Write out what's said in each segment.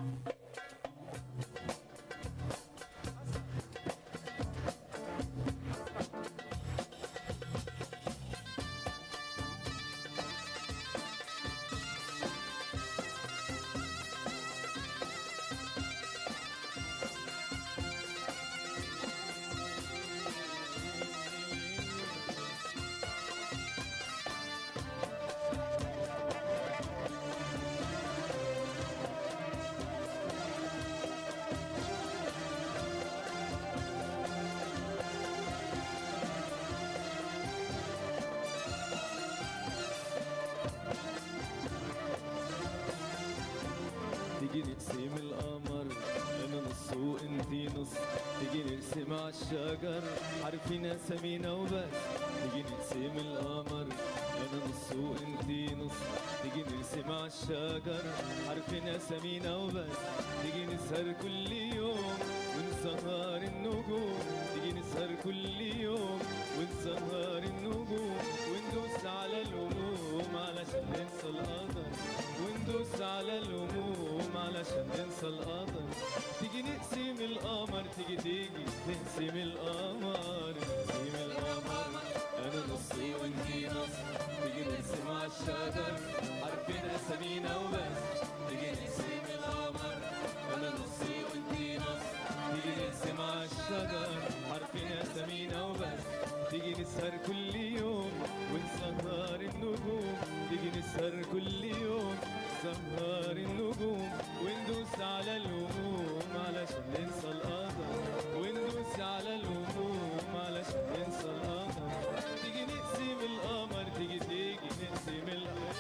تيجي نقسم القمر انا نص وانتي نص تيجي نقسم عالشجر عارفين اسامينا وبس تيجي نقسم القمر انا نص وانتي نص تيجي نقسم عالشجر عارفين اسامينا وبس تيجي نسهر كل يوم ونسهر النجوم تيجي نسهر كل يوم ونسهر النجوم وندوس على الهموم علشان ننسى القدر وندوس على الهموم علشان ننسى القدر تيجي نقسم القمر تيجي تيجي نقسم القمر نقسم القمر انا نصي وانتي نص تيجي نقسم عالشجر عارفين اسامينا وبس تيجي نقسم القمر انا نصي وانتي نص تيجي نقسم عالشجر عارفين اسامينا وبس تيجي نسهر كل يوم ونسهر النجوم تيجي نسهر كل يوم نسهر النجوم وندوس على الهموم علشان ننسى القدر وندوس على الهموم علشان ننسى القدر تيجي نقسم القمر تيجي تيجي نقسم القمر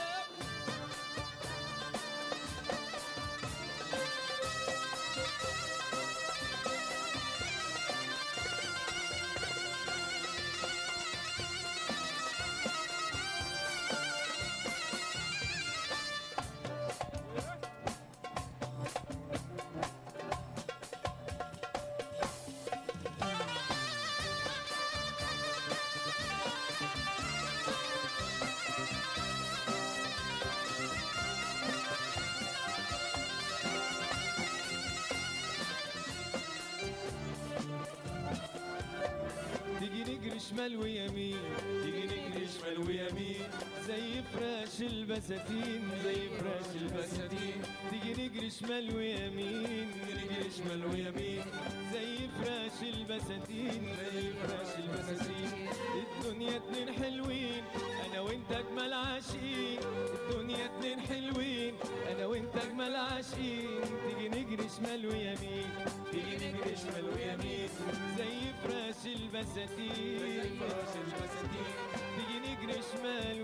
تيجي نجري شمال ويمين تيجي نجري شمال ويمين زي فراش البساتين زي فراش البساتين تيجي نجري شمال ويمين نجري شمال ويمين زي فراش البساتين زي فراش البساتين الدنيا اتنين حلوين انا وانت اجمل عاشقين الدنيا اتنين حلوين انا وانت اجمل عاشقين تيجي نجري شمال ويمين تيجي نجري شمال ويمين زي فراش البساتين زي فراش البساتين تيجي نجري شمال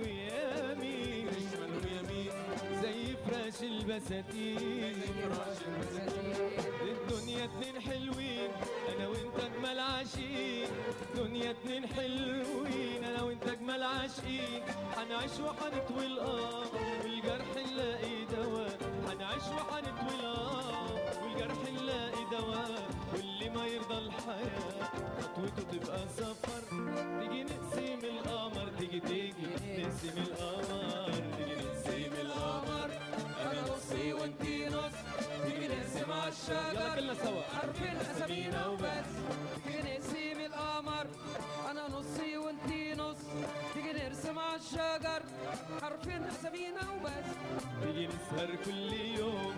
ويمين شمال ويمين زي فراش البساتين زي فراش البساتين الدنيا اتنين حلوين انا وانت اجمل عاشقين الدنيا اتنين حلوين انا وانت اجمل عاشقين هنعيش وهنطوي الاه والجرح نلاقي دواء هنعيش وهنطوي الاه والجرح نلاقي دواء واللي ما يرضى الحياه خطوته تبقى سفر تيجي نقسم القمر تيجي تيجي نقسم القمر تيجي نقسم القمر انا نصي وانتي نص تيجي نقسم عالشجر يلا كلنا سوا عارفين اسامينا وبس تيجي نقسم القمر انا نصي وانتي نص تيجي نرسم على الشجر عارفين اسامينا وبس تيجي نسهر كل يوم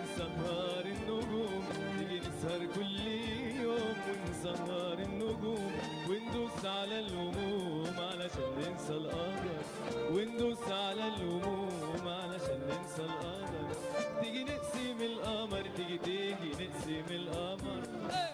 ونسهر النجوم تيجي نسهر كل يوم ونسهر النجوم وندوس على الهموم علشان ننسى القدر وندوس على الهموم علشان ننسى القدر تيجي نقسم القمر تيجي تيجي نقسم القمر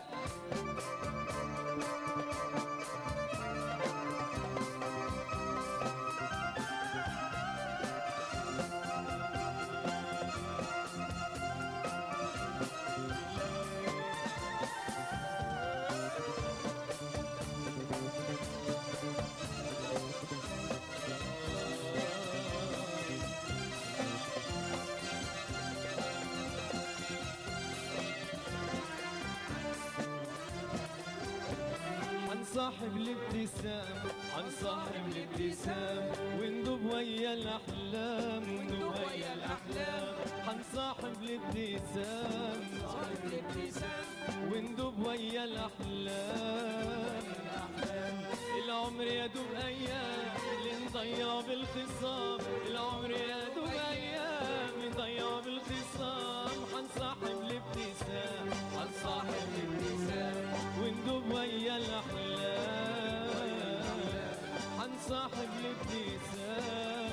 هنصاحب الابتسام هنصاحب الابتسام وندوب ويا الاحلام وندوب ويا الاحلام حنصاحب الابتسام صاحب الابتسام وندوب ويا الأحلام العمر يدوب أيام اللي نضيع بالخصام العمر يدوب أيام نضيع بالخصام حنصاحب الابتسام صاحب الابتسام وندوب ويا الأحلام حنصاحب الابتسام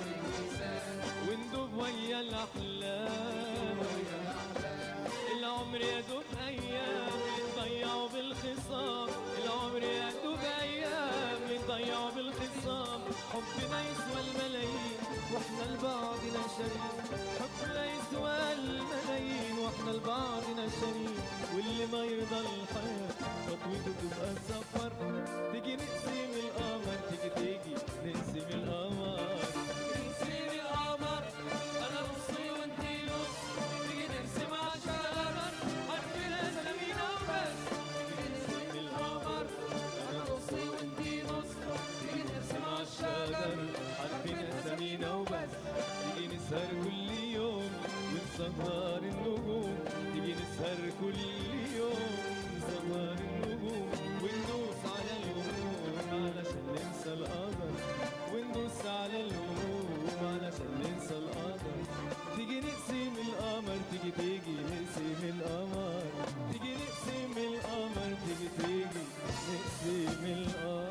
وندوب ويا الأحلام العمر يدوب أيام نضيعه بالخصام العمر يدوب أيام نضيعه بالخصام حبنا يسوى الملايين واحنا لبعضنا شريك حبنا يسوى الملايين واحنا لبعضنا شريك واللي ما يرضى الحياة خطوته تبقى سفر تيجي نقسم القمر تيجي تيجي نقسم القمر نسيم القمر انا نصي وانتي نص تيجي نرسم عالشجر عارفين اسامينا وبس نسيم القمر انا نصي وانتي نص تيجي نرسم عالشجر عارفين اسامينا وبس تيجي نسهر كل يوم ونسهر النجوم تيجي نسهر كل يوم نسهر النجوم وندوس على الهموم علشان ننسى القدر وندوس على الهموم علشان ننسى القدر تيجي نقسم القمر تيجي تيجي نقسم القمر تيجي نقسم القمر تيجي تيجي نقسم القمر